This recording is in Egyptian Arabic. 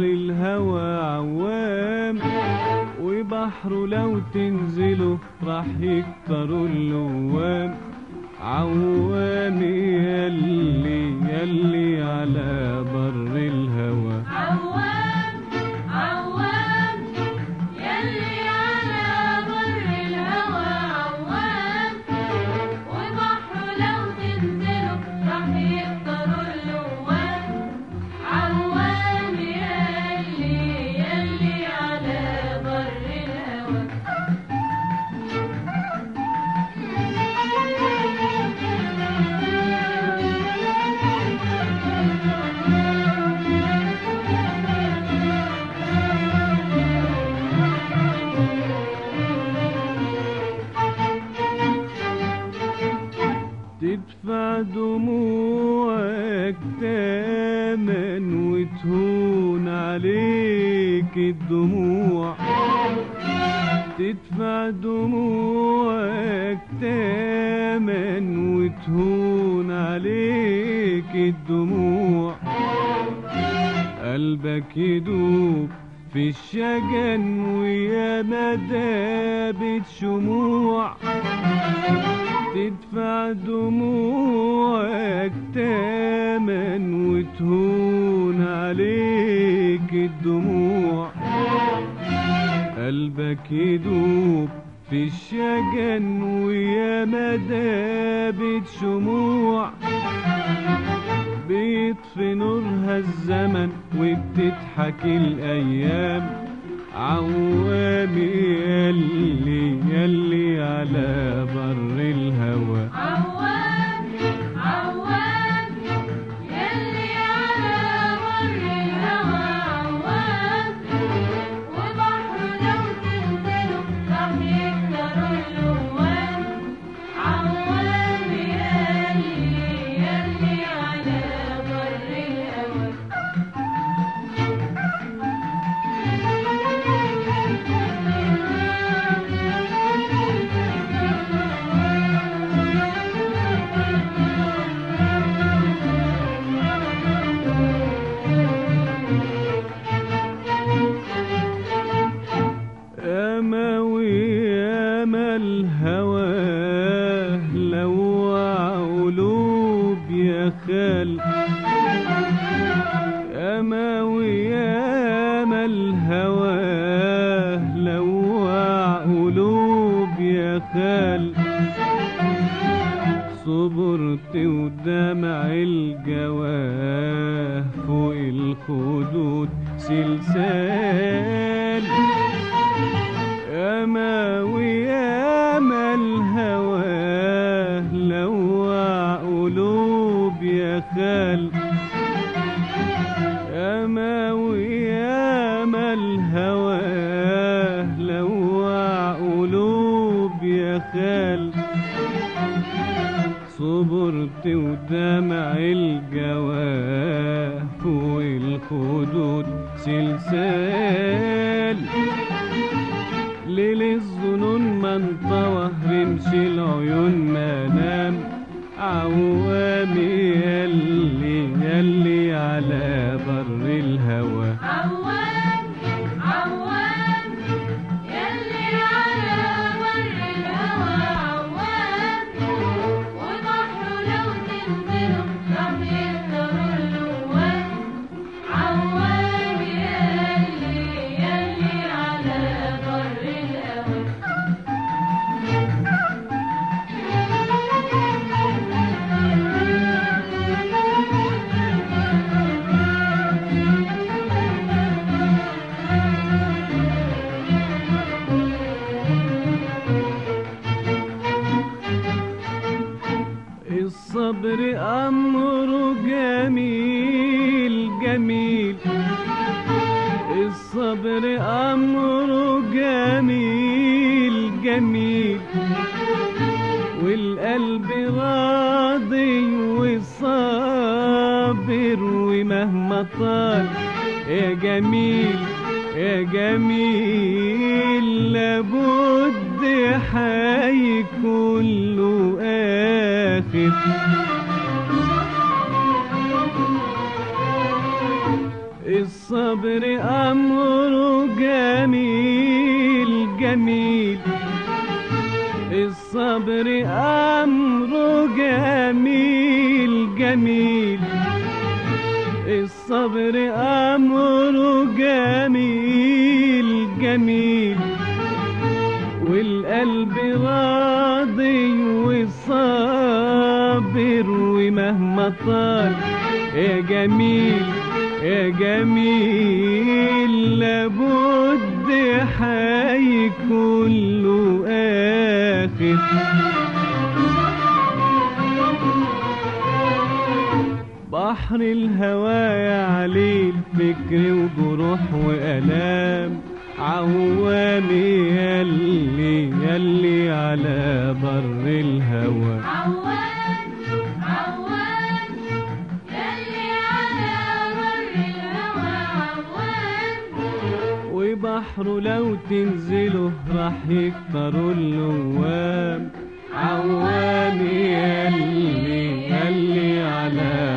الهوى عوام وبحره لو تنزله راح يكتروا اللوام عوام يلي يلي على بر الهوى عوام عوام يلي على بر الهوى عوام وبحره لو تنزله راح يكتروا اللوام عوام يلي يلي على بر الهوى تدفع دموعك تامن وتهون عليك الدموع تدفع دموعك تامن وتهون عليك الدموع قلبك يدوب في الشجن ويا مدابة شموع تدفع دموعك تامن وتهون عليك الدموع قلبك يدوب في الشجن ويا مدابة شموع بيطفي نورها الزمن وبتضحك الأيام عوام يلي يلي على بر الهوى عوام عوام يلي على بر الهوى عوام وبحره لو تنزله راح يكتروا اللوام عوام يلي يلي على بر الهوى أما وياما الهوى لوع قلوب يا خال أما وياما الهوى لوع قلوب يا خال صبرت ودمع الجواه فوق الخدود سلسال ياما وياما الهوى لوع قلوب يا خال ياما وياما الهوى لوع قلوب يا خال صبرت ودمع الجواه فوق الخدود سلسال ليل الظنون ما انطوى رمش العيون ما نام عوامي يلي يلي على بر الهوى عوام عوام يلي على بر الهوى عوام وبحره لو تنزله راح يكتروا اللوام عوام يلي يلي على بر الهوى الصبر أمره جميل جميل الصبر أمره جميل جميل والقلب راضي وصابر ومهما طال يا جميل يا جميل لابد حيكون له آخر الصبر الصبر أمره جميل جميل الصبر أمره جميل جميل الصبر أمره جميل جميل والقلب راضي والصابر ومهما طال يا جميل يا جميل لابد حيكون له آخر بحر الهوى عليه الفكر وجروح وآلام عوامي يلي يلي على بر الهوى عوام عوام يلي على بر الهوى عوام وبحره لو تنزله راح يكتروا اللوام عوامي يلي يلي على